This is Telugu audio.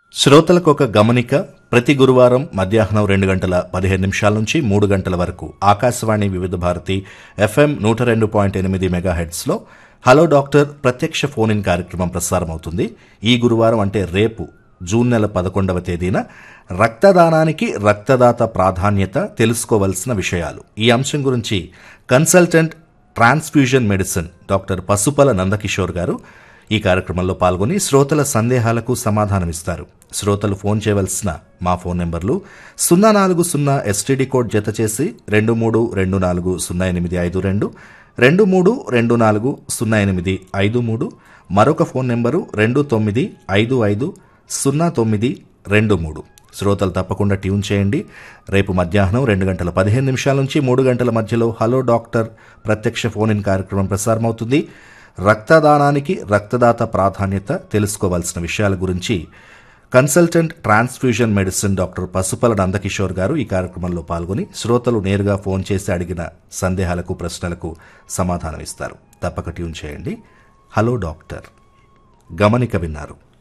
శ్రోతలకు ఒక గమనిక ప్రతి గురువారం మధ్యాహ్నం రెండు గంటల పదిహేను నిమిషాల నుంచి మూడు గంటల వరకు ఆకాశవాణి వివిధ భారతి ఎఫ్ఎం నూట రెండు పాయింట్ ఎనిమిది మెగాహెడ్స్లో హలో డాక్టర్ ప్రత్యక్ష ఫోన్ ఇన్ కార్యక్రమం ప్రసారం అవుతుంది ఈ గురువారం అంటే రేపు జూన్ నెల పదకొండవ తేదీన రక్తదానానికి రక్తదాత ప్రాధాన్యత తెలుసుకోవలసిన విషయాలు ఈ అంశం గురించి consultant transfusion medicine doctor Pasupala Nandakishore garu ఈ కార్యక్రమంలో పాల్గొని శ్రోతల సందేహాలకు సమాధానమిస్తారు శ్రోతలు ఫోన్ చేయవలసిన మా ఫోన్ నెంబర్లు సున్నా నాలుగు సున్నా ఎస్టీడీ కోడ్ జత చేసి రెండు మూడు రెండు నాలుగు సున్నా ఎనిమిది ఐదు రెండు రెండు మూడు రెండు నాలుగు సున్నా ఎనిమిది ఐదు మూడు మరొక ఫోన్ నెంబరు రెండు తొమ్మిది ఐదు ఐదు సున్నా తొమ్మిది రెండు మూడు శ్రోతలు తప్పకుండా ట్యూన్ చేయండి రేపు మధ్యాహ్నం రెండు గంటల పదిహేను నిమిషాల నుంచి మూడు గంటల మధ్యలో హలో డాక్టర్ ప్రత్యక్ష ఫోన్ ఇన్ కార్యక్రమం ప్రసారమవుతుంది రక్తదానానికి రక్తదాత ప్రాధాన్యత తెలుసుకోవాల్సిన విషయాల గురించి consultant transfusion medicine doctor Pasupala Nandakishore garu ఈ కార్యక్రమంలో పాల్గొని శ్రోతలు నేరుగా ఫోన్ చేసి అడిగిన సందేహాలకు ప్రశ్నలకు సమాధానమిస్తారు తప్పక ట్యూన్ చేయండి హలో డాక్టర్ గమనిక విన్నారు